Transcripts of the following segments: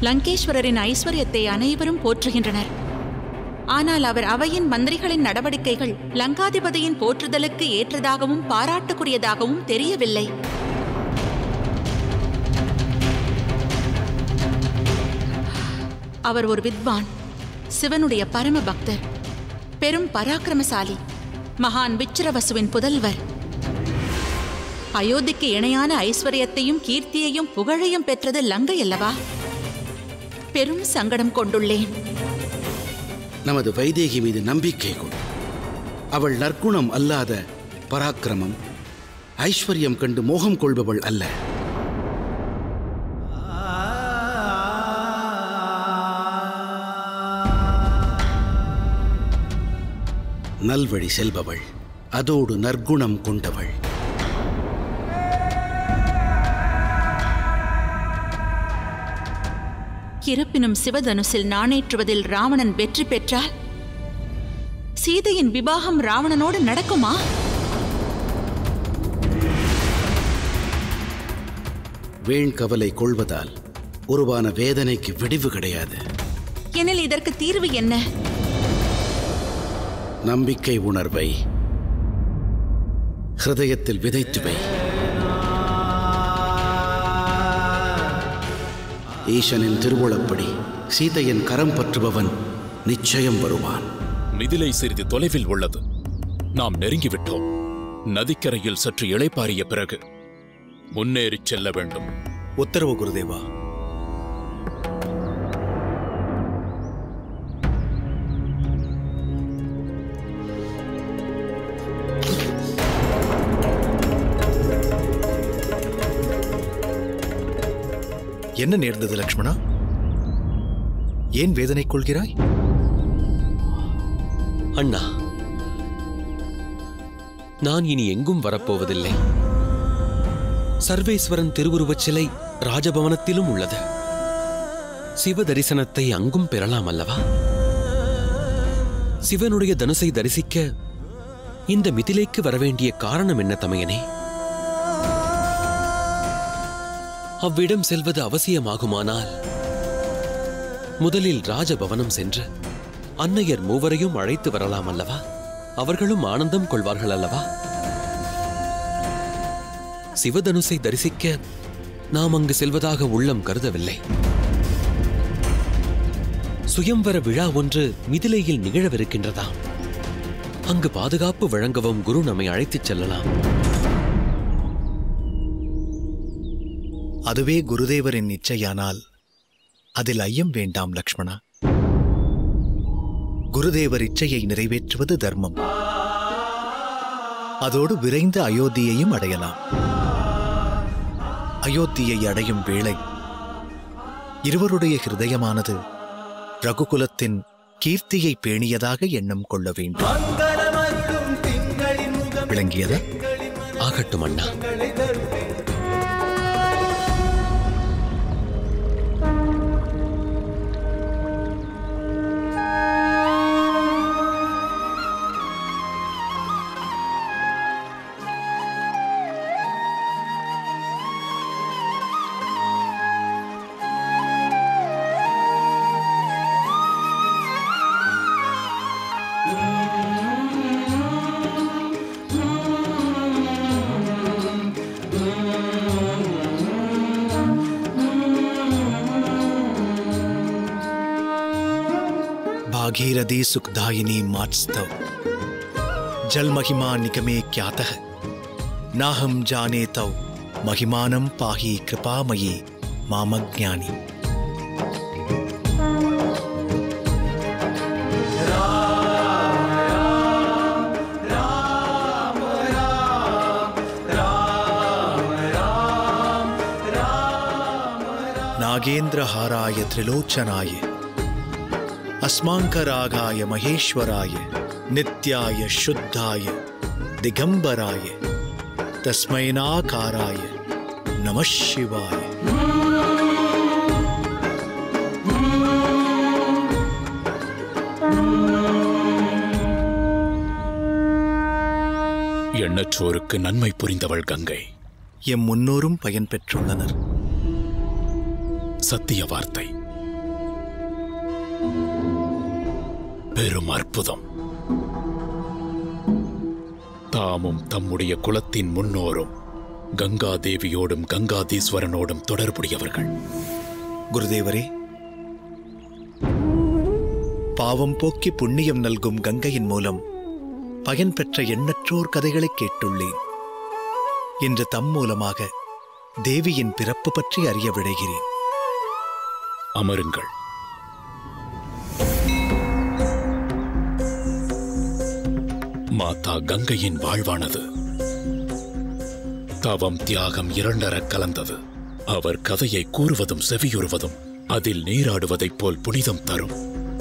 லங்கேஸ்வரரின் ஐஸ்வர்யத்தை அனைவரும் போற்றுகின்றனர் ஆனால் அவர் அவையின் மந்திரிகளின் நடவடிக்கைகள் லங்காதிபதியின் போற்றுதலுக்கு ஏற்றதாகவும் பாராட்டுக்குரியதாகவும் தெரியவில்லை அவர் ஒரு வித்வான் சிவனுடைய பரம பக்தர் பெரும் பராக்கிரமசாலி மகான் விச்சிரவசுவின் புதல்வர் அயோத்திக்கு இணையான ஐஸ்வர்யத்தையும் கீர்த்தியையும் புகழையும் பெற்றது லங்கை அல்லவா பெரும் சங்கடம் கொண்டுள்ளேன் நமது வைதேகி மீது நம்பிக்கை கொள் அவள் நற்குணம் அல்லாத பராக்கிரமம் ஐஸ்வர்யம் கண்டு மோகம் கொள்பவள் அல்ல நல்வழி செல்பவள் அதோடு நற்குணம் கொண்டவள் இருப்பினும் சிவதனுசில் நாணேற்றுவதில் ராவணன் வெற்றி பெற்றால் சீதையின் விவாகம் ராவணனோடு நடக்குமா வீண் கவலை கொள்வதால் உருவான வேதனைக்கு விடிவு கிடையாது எனில் இதற்கு தீர்வு என்ன நம்பிக்கை உணர்வை ஹிருதயத்தில் விதைத்துவை ஈசனின் திருவுளப்படி சீதையின் கரம் பற்றுபவன் நிச்சயம் வருவான் மிதிலை சிறிது தொலைவில் உள்ளது நாம் நெருங்கிவிட்டோம் நதிக்கரையில் சற்று இளைப்பாறிய பிறகு முன்னேறிச் செல்ல வேண்டும் உத்தரவு குருதேவா என்ன நேர்ந்தது லக்ஷ்மணா ஏன் வேதனை கொள்கிறாய் அண்ணா நான் இனி எங்கும் வரப்போவதில்லை சர்வேஸ்வரன் திருவுருவச் சிலை ராஜபவனத்திலும் உள்ளது சிவ தரிசனத்தை அங்கும் பெறலாம் அல்லவா சிவனுடைய தனுசை தரிசிக்க இந்த மிதிலைக்கு வரவேண்டிய காரணம் என்ன தமையனே அவ்விடம் செல்வது அவசியமாகுமானால் முதலில் ராஜபவனம் சென்று அன்னையர் மூவரையும் அழைத்து வரலாம் அல்லவா அவர்களும் ஆனந்தம் கொள்வார்கள் அல்லவா சிவதனுசை தரிசிக்க நாம் அங்கு செல்வதாக உள்ளம் கருதவில்லை சுயம்வர விழா ஒன்று மிதிலையில் நிகழவிருக்கின்றதாம் அங்கு பாதுகாப்பு வழங்கவும் குரு நம்மை அழைத்துச் செல்லலாம் அதுவே குருதேவரின் இச்சையானால் அதில் ஐயம் வேண்டாம் லக்ஷ்மணா குருதேவர் இச்சையை நிறைவேற்றுவது தர்மம் அதோடு விரைந்து அயோத்தியையும் அடையலாம் அயோத்தியை அடையும் வேளை இருவருடைய ஹிருதயமானது ரகுகுலத்தின் கீர்த்தியை பேணியதாக எண்ணம் கொள்ள வேண்டும் விளங்கியதா ஆகட்டும் அண்ணா भागीरथी सुखदायिनी मात्स्तव जल महिमा निगमे ख्यातः नाहं जाने तव महिमानं पाहि कृपामयी मामज्ञानी नागेन्द्रहाराय त्रिलोचनाय अस्माङ्करागाय महेश्वराय नित्याय शुद्धाय दिगम्बराय तस्मै नाकाराय नमः शिवाय எண்ணற்றோருக்கு நன்மை புரிந்தவள் கங்கை எம் முன்னோரும் பயன் பெற்றுள்ளனர் சத்திய வார்த்தை பெரும் அற்புதம் தாமும் தம்முடைய குலத்தின் முன்னோரும் கங்கா தேவியோடும் கங்காதீஸ்வரனோடும் தொடர்புடையவர்கள் குருதேவரே பாவம் போக்கி புண்ணியம் நல்கும் கங்கையின் மூலம் பயன் பெற்ற எண்ணற்றோர் கதைகளை கேட்டுள்ளேன் இன்று தம் மூலமாக தேவியின் பிறப்பு பற்றி அறிய விடைகிறேன் அமருங்கள் மாதா கங்கையின் வாழ்வானது தவம் தியாகம் இரண்டரக் கலந்தது அவர் கதையை கூறுவதும் செவியுறுவதும் அதில் நீராடுவதைப் போல் புனிதம் தரும்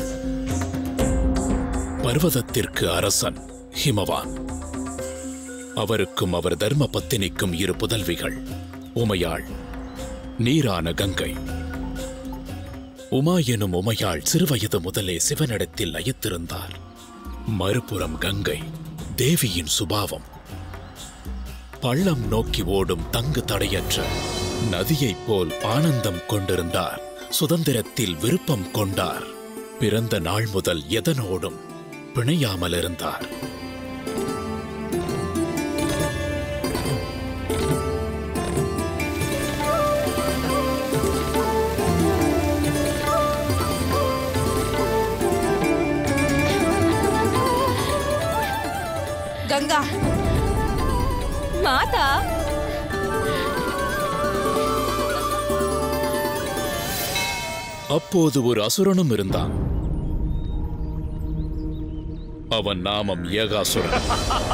பர்வதத்திற்கு அரசன் ஹிமவான் அவருக்கும் அவர் தர்ம பத்தினிக்கும் இரு புதல்விகள் உமையாள் நீரான கங்கை உமா எனும் உமையாள் சிறுவயது முதலே சிவனிடத்தில் லயித்திருந்தார் மறுபுறம் கங்கை தேவியின் சுபாவம் பள்ளம் நோக்கி ஓடும் தங்கு தடையற்ற நதியைப் போல் ஆனந்தம் கொண்டிருந்தார் சுதந்திரத்தில் விருப்பம் கொண்டார் பிறந்த நாள் முதல் எதனோடும் பிணையாமல் இருந்தார் கங்கா மாதா அப்போது ஒரு அசுரனும் இருந்தான் அவன் நாமம் ஏகாசுரன்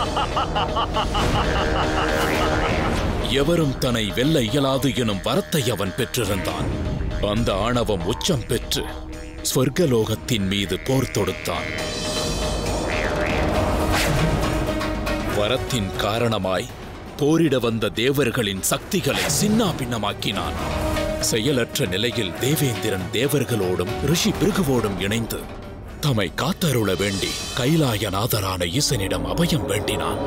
எவரும் தன்னை வெல்ல இயலாது எனும் வரத்தை அவன் பெற்றிருந்தான் அந்த ஆணவம் உச்சம் பெற்று ஸ்வர்கலோகத்தின் மீது போர் தொடுத்தான் வரத்தின் காரணமாய் போரிட வந்த தேவர்களின் சக்திகளை சின்னா பின்னமாக்கினான் செயலற்ற நிலையில் தேவேந்திரன் தேவர்களோடும் ரிஷி பிருகுவோடும் இணைந்து தம்மை காத்தருள வேண்டி கைலாயநாதரான ஈசனிடம் அபயம் வேண்டினான்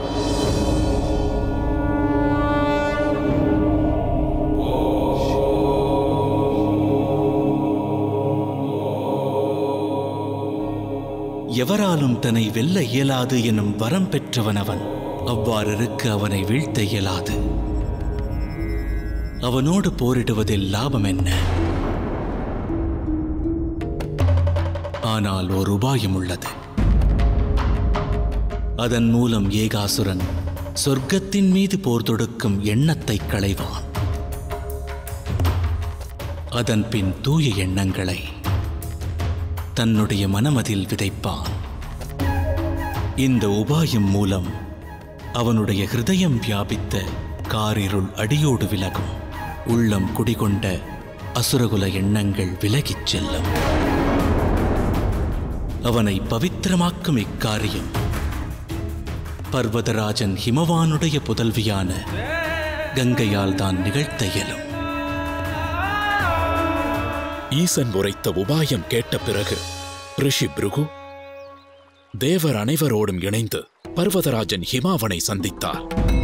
எவராலும் தன்னை வெல்ல இயலாது எனும் வரம் பெற்றவன் அவன் அவ்வாறிருக்க அவனை வீழ்த்த இயலாது அவனோடு போரிடுவதில் லாபம் என்ன ஆனால் ஒரு உபாயம் உள்ளது அதன் மூலம் ஏகாசுரன் சொர்க்கத்தின் மீது போர் தொடுக்கும் எண்ணத்தை களைவான் அதன் பின் தூய எண்ணங்களை தன்னுடைய மனமதில் விதைப்பான் இந்த உபாயம் மூலம் அவனுடைய ஹிருதயம் வியாபித்த காரிருள் அடியோடு விலகும் உள்ளம் குடிகொண்ட அசுரகுல எண்ணங்கள் விலகிச் செல்லும் அவனை பவித்திரமாக்கும் இக்காரியம் பர்வதராஜன் ஹிமவானுடைய புதல்வியான கங்கையால் தான் நிகழ்த்த இயலும் ஈசன் உரைத்த உபாயம் கேட்ட பிறகு ரிஷி பிருகு தேவர் அனைவரோடும் இணைந்து பர்வதராஜன் ஹிமாவனை சந்தித்தார்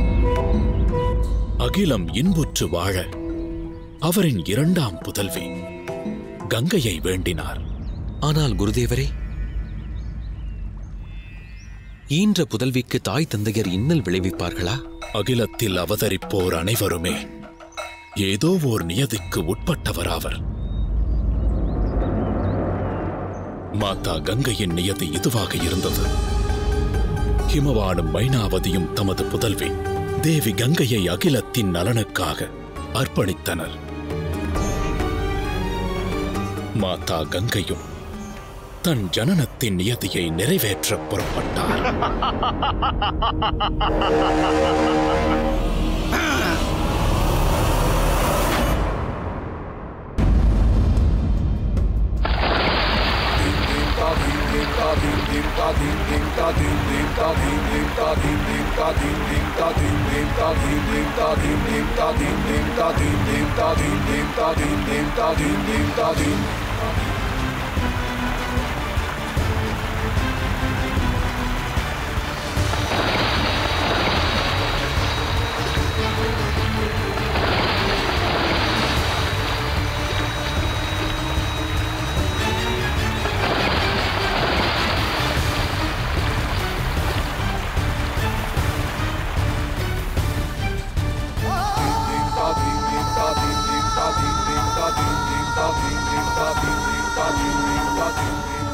அகிலம் இன்புற்று வாழ அவரின் இரண்டாம் புதல்வி கங்கையை வேண்டினார் ஆனால் குருதேவரே ஈன்ற புதல்விக்கு தாய் தந்தையர் இன்னல் விளைவிப்பார்களா அகிலத்தில் அவதரிப்போர் அனைவருமே ஏதோ ஓர் நியதிக்கு உட்பட்டவராவர் மாதா கங்கையின் நியதி இதுவாக இருந்தது ஹிமவானும் மைனாவதியும் தமது புதல்வி தேவி கங்கையை அகிலத்தின் நலனுக்காக அர்ப்பணித்தனர் மாதா கங்கையும் தன் ஜனனத்தின் நியதியை நிறைவேற்றப் புறப்பட்டார்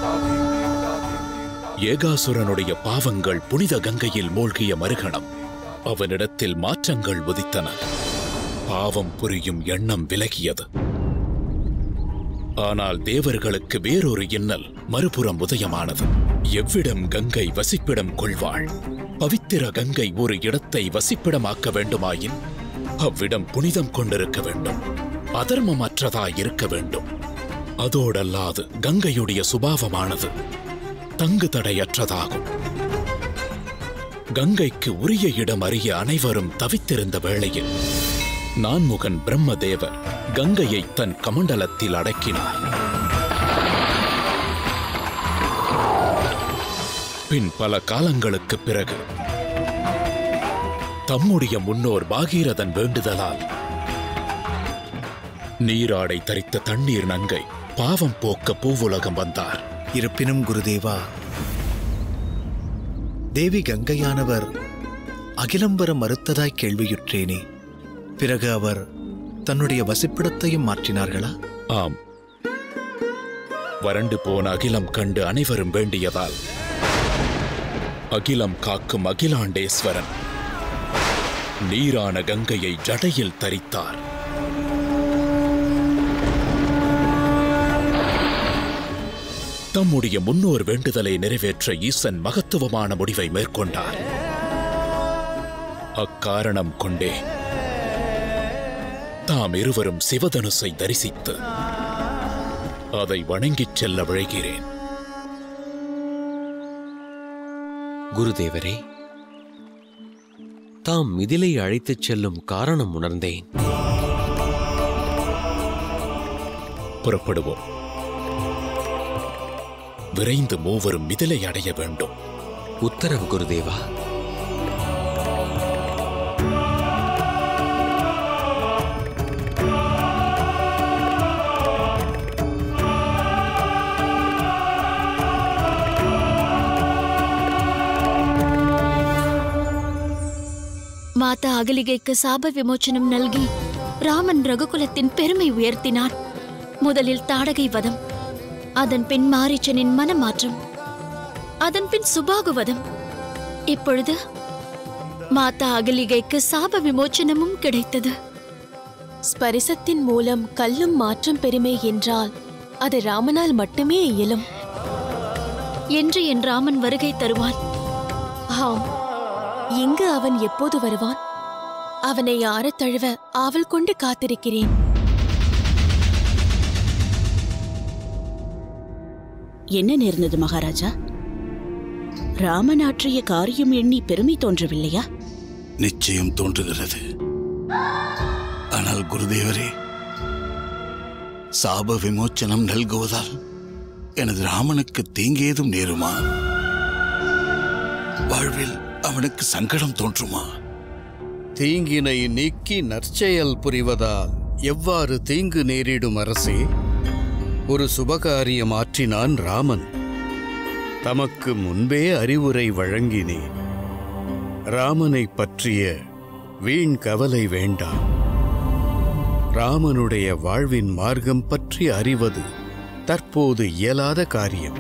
ஏகாசுரனுடைய பாவங்கள் புனித கங்கையில் மூழ்கிய மறுகணம் அவனிடத்தில் மாற்றங்கள் உதித்தன பாவம் புரியும் எண்ணம் விலகியது ஆனால் தேவர்களுக்கு வேறொரு இன்னல் மறுபுறம் உதயமானது எவ்விடம் கங்கை வசிப்பிடம் கொள்வாள் பவித்திர கங்கை ஒரு இடத்தை வசிப்பிடமாக்க வேண்டுமாயின் அவ்விடம் புனிதம் கொண்டிருக்க வேண்டும் அதர்மமற்றதாய் இருக்க வேண்டும் அதோடல்லாது கங்கையுடைய சுபாவமானது தங்கு தடையற்றதாகும் கங்கைக்கு உரிய இடம் அறிய அனைவரும் தவித்திருந்த வேளையில் நான்முகன் பிரம்மதேவர் கங்கையை தன் கமண்டலத்தில் அடக்கினார் பின் பல காலங்களுக்குப் பிறகு தம்முடைய முன்னோர் பாகீரதன் வேண்டுதலால் நீராடை தரித்த தண்ணீர் நங்கை பாவம் போக்க பூவுலகம் வந்தார் இருப்பினும் குருதேவா தேவி கங்கையானவர் அகிலம் வர மறுத்ததாய் கேள்வியுற்றேனே பிறகு அவர் தன்னுடைய வசிப்பிடத்தையும் மாற்றினார்களா ஆம் வறண்டு போன அகிலம் கண்டு அனைவரும் வேண்டியதால் அகிலம் காக்கும் அகிலாண்டேஸ்வரன் நீரான கங்கையை ஜடையில் தரித்தார் தம்முடைய முன்னோர் வேண்டுதலை நிறைவேற்ற ஈசன் மகத்துவமான முடிவை மேற்கொண்டார் அக்காரணம் கொண்டே தாம் இருவரும் சிவதனுசை தரிசித்து அதை வணங்கிச் செல்ல விழைகிறேன் குருதேவரே தாம் மிதிலை அழைத்துச் செல்லும் காரணம் உணர்ந்தேன் புறப்படுவோம் விரைந்து மூவரும் மிதிலை அடைய வேண்டும் உத்தரவு குருதேவா மாதா அகலிகைக்கு சாப விமோச்சனம் நல்கி ராமன் ரகுகுலத்தின் பெருமை உயர்த்தினான் முதலில் தாடகை வதம் அதன் பின் மாரீச்சனின் மனமாற்றம் அதன் பின் சுபாகு வதம் இப்பொழுது மாதா அகலிகைக்கு சாப விமோச்சனமும் கிடைத்தது ஸ்பரிசத்தின் மூலம் கல்லும் மாற்றம் பெருமை என்றால் அது ராமனால் மட்டுமே இயலும் என்று என் ராமன் வருகை தருவான் ஆம் இங்கு அவன் எப்போது வருவான் அவனை ஆறத் தழுவ ஆவல் கொண்டு காத்திருக்கிறேன் என்ன நேர்ந்தது மகாராஜா ராமன் ஆற்றிய காரியம் எண்ணி பெருமை தோன்றவில்லையா நிச்சயம் தோன்றுகிறது ஆனால் குருதேவரே சாப விமோச்சனம் நல்குவதால் எனது ராமனுக்கு தீங்கேதும் நேருமா வாழ்வில் அவனுக்கு சங்கடம் தோன்றுமா தீங்கினை நீக்கி நற்செயல் புரிவதால் எவ்வாறு தீங்கு நேரிடும் அரசே ஒரு சுபகாரியம் ஆற்றினான் ராமன் தமக்கு முன்பே அறிவுரை வழங்கினேன் ராமனை பற்றிய வீண் கவலை வேண்டாம் ராமனுடைய வாழ்வின் மார்க்கம் பற்றி அறிவது தற்போது இயலாத காரியம்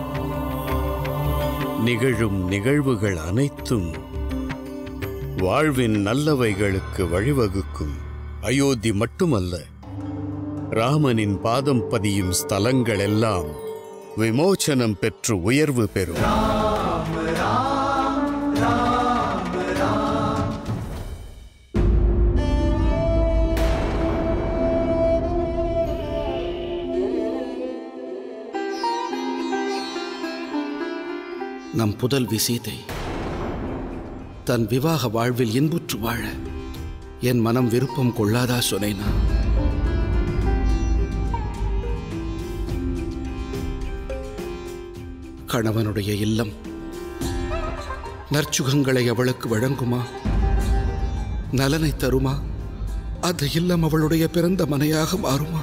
நிகழும் நிகழ்வுகள் அனைத்தும் வாழ்வின் நல்லவைகளுக்கு வழிவகுக்கும் அயோத்தி மட்டுமல்ல ராமனின் பாதம் பதியும் ஸ்தலங்கள் எல்லாம் விமோச்சனம் பெற்று உயர்வு பெறும் நம் புதல்வி சீதை தன் விவாக வாழ்வில் இன்புற்று வாழ என் மனம் விருப்பம் கொள்ளாதா சொனேனா கணவனுடைய இல்லம் நற்சுகங்களை அவளுக்கு வழங்குமா நலனை தருமா அந்த இல்லம் அவளுடைய பிறந்த மனையாக மாறுமா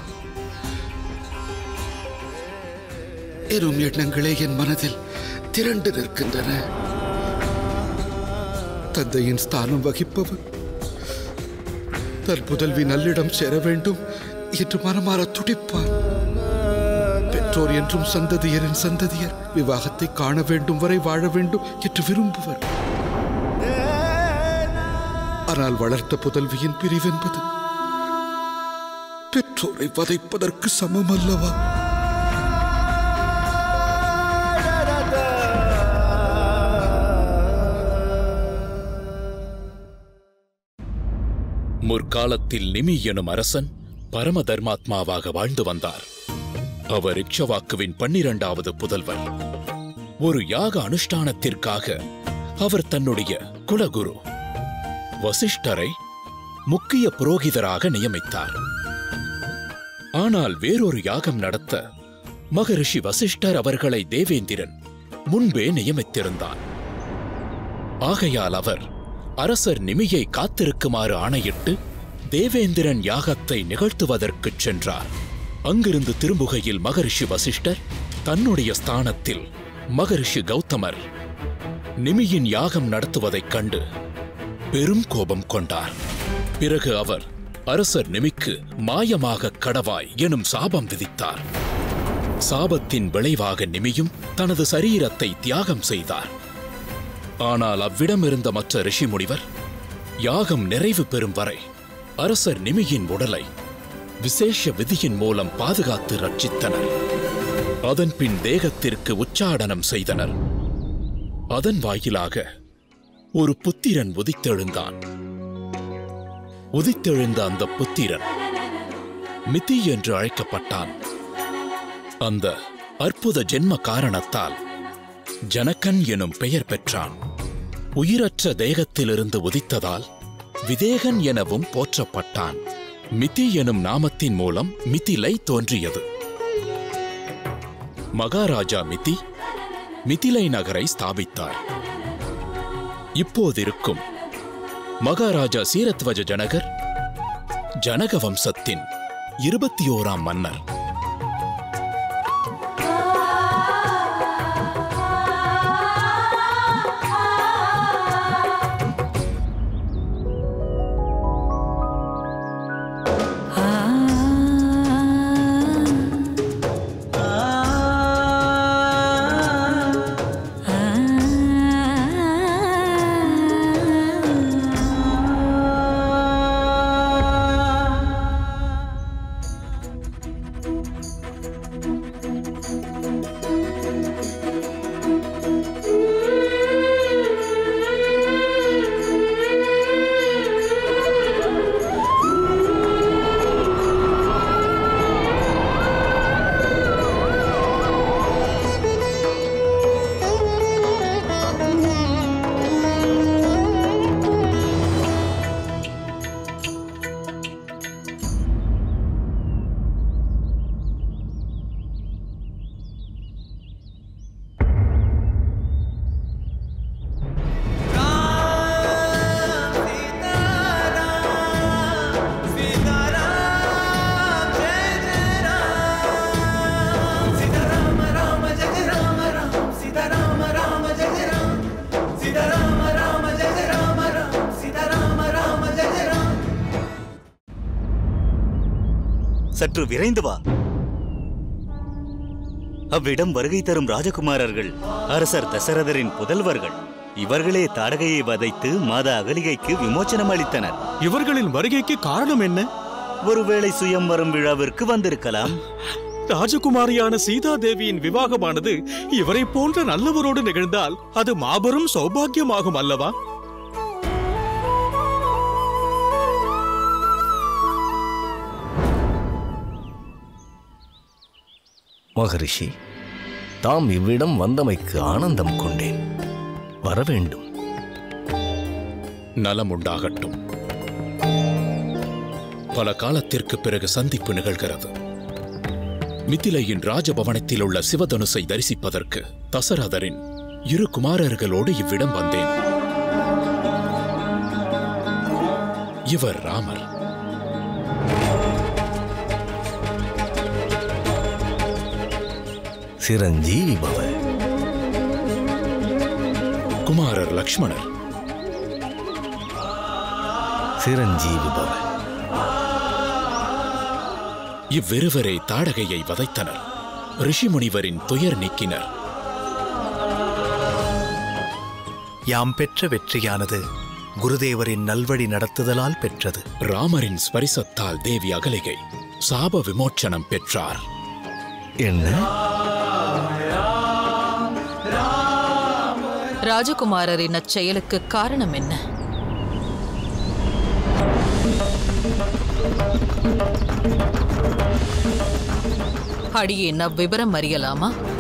எனும் எண்ணங்களே என் மனதில் திரண்டு நிற்கின்றன தந்தையின் ஸ்தானம் வகிப்பவர் தன் புதல்வி நல்லிடம் சேர வேண்டும் என்று மனமாற துடிப்பான் பெண் பெற்றோர் என்றும் சந்ததியரின் சந்ததியர் விவாகத்தை காண வேண்டும் வரை வாழ வேண்டும் என்று விரும்புவர் ஆனால் வளர்த்த புதல்வியின் பிரிவென்பது பெற்றோரை வதைப்பதற்கு சமம் அல்லவா முற்காலத்தில் நிமி எனும் அரசன் பரம தர்மாத்மாவாக வாழ்ந்து வந்தார் அவர் இக்ஷவாக்குவின் பன்னிரண்டாவது புதல்வர் ஒரு யாக அனுஷ்டானத்திற்காக அவர் தன்னுடைய குலகுரு வசிஷ்டரை முக்கிய புரோகிதராக நியமித்தார் ஆனால் வேறொரு யாகம் நடத்த மகரிஷி வசிஷ்டர் அவர்களை தேவேந்திரன் முன்பே நியமித்திருந்தார் ஆகையால் அவர் அரசர் நிமியை காத்திருக்குமாறு ஆணையிட்டு தேவேந்திரன் யாகத்தை நிகழ்த்துவதற்குச் சென்றார் அங்கிருந்து திரும்புகையில் மகரிஷி வசிஷ்டர் தன்னுடைய ஸ்தானத்தில் மகரிஷி கௌதமர் நிமியின் யாகம் நடத்துவதைக் கண்டு பெரும் கோபம் கொண்டார் பிறகு அவர் அரசர் நிமிக்கு மாயமாக கடவாய் எனும் சாபம் விதித்தார் சாபத்தின் விளைவாக நிமியும் தனது சரீரத்தை தியாகம் செய்தார் ஆனால் அவ்விடமிருந்த மற்ற ரிஷி முனிவர் யாகம் நிறைவு பெறும் வரை அரசர் நிமியின் உடலை விசேஷ விதியின் மூலம் பாதுகாத்து ரட்சித்தனர் அதன்பின் தேகத்திற்கு உச்சாடனம் செய்தனர் அதன் வாயிலாக ஒரு புத்திரன் உதித்தெழுந்தான் உதித்தெழுந்த அந்த புத்திரன் மிதி என்று அழைக்கப்பட்டான் அந்த அற்புத ஜென்ம காரணத்தால் ஜனகன் எனும் பெயர் பெற்றான் உயிரற்ற தேகத்திலிருந்து உதித்ததால் விதேகன் எனவும் போற்றப்பட்டான் மிதி எனும் நாமத்தின் மூலம் மிதிலை தோன்றியது மகாராஜா மிதி மிதிலை நகரை ஸ்தாபித்தார் இப்போதிருக்கும் மகாராஜா சீரத்வஜ ஜனகர் ஜனக வம்சத்தின் இருபத்தி ஓராம் மன்னர் சற்று விரைந்து வா அவ்விடம் வருகை தரும் ராஜகுமாரர்கள் அரசர் தசரதரின் புதல்வர்கள் இவர்களே தாடகையை வதைத்து மாதா அகலிகைக்கு விமோச்சனம் அளித்தனர் இவர்களின் வருகைக்கு காரணம் என்ன ஒருவேளை சுயம்வரம் விழாவிற்கு வந்திருக்கலாம் ராஜகுமாரியான சீதா தேவியின் விவாகமானது இவரை போன்ற நல்லவரோடு நிகழ்ந்தால் அது மாபெரும் சௌபாகியமாகும் அல்லவா மகரிஷி தாம் இவ்விடம் வந்தமைக்கு ஆனந்தம் கொண்டேன் வரவேண்டும் நலம் உண்டாகட்டும் பல காலத்திற்கு பிறகு சந்திப்பு நிகழ்கிறது மிதிலையின் ராஜபவனத்தில் உள்ள சிவதனுசை தரிசிப்பதற்கு தசரதரின் இரு குமாரர்களோடு இவ்விடம் வந்தேன் இவர் ராமர் சிரஞ்சீவி பவ குமாரர் லக்ஷ்மணர் சிரஞ்சீவி பவ இவ்விருவரே தாடகையை வதைத்தனர் ரிஷிமுனிவரின் துயர் நீக்கினர் யாம் பெற்ற வெற்றியானது குருதேவரின் நல்வழி நடத்துதலால் பெற்றது ராமரின் ஸ்பரிசத்தால் தேவி அகலிகை சாப விமோச்சனம் பெற்றார் என்ன ராஜகுமாரரின் அச்செயலுக்கு காரணம் என்ன அடியேன் அவ்விவரம் அறியலாமா